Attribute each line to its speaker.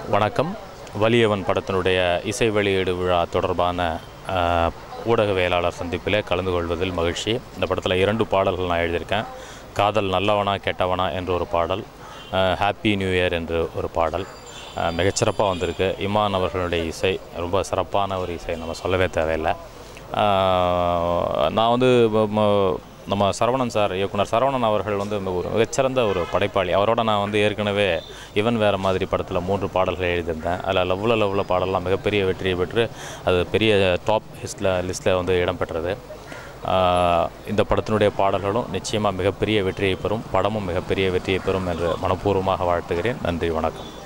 Speaker 1: வணக்கம் வலியவன் படத்தினுடைய இசை வெளியீடு விழா தொடர்பான அஹ், ஊடகவியலாளர் சந்திப்பில் கலந்து கொள்வதில் மகிழ்ச்சி இந்த படத்தில் இரண்டு பாடல்கள் நான் எழுதியிருக்கேன் காதல் நல்லவனா கெட்டவனா என்ற ஒரு பாடல் ஹாப்பி நியூ இயர் என்று ஒரு பாடல் அஹ், மிகச்சிறப்பாக வந்திருக்கு இமான் அவர்களுடைய இசை ரொம்ப சிறப்பான ஒரு இசை நம்ம சொல்லவே தேவையில்லை அஹ், நான் வந்து ம- ம- நம்ம சரவணன் சார் இயக்குனர் சரவணன் அவர்கள் வந்து இந்த ஒரு மிகச்சிறந்த ஒரு படைப்பாளி அவரோட நான் வந்து ஏற்கனவே இவன் வேறு மாதிரி படத்தில் மூன்று பாடல்கள் எழுதியிருந்தேன் அதில் லவ்ல லவ்ல பாடலாம் மிகப்பெரிய வெற்றியை பெற்று அது பெரிய டாப் ஹிஸ்டில் லிஸ்ட்டில் வந்து இடம்பெற்றது ஆஹ் இந்த படத்தினுடைய பாடல்களும் நிச்சயமாக மிகப்பெரிய வெற்றியை பெறும் படமும் மிகப்பெரிய வெற்றியை பெறும் என்று மனப்பூர்வமாக வாழ்த்துகிறேன் நன்றி வணக்கம்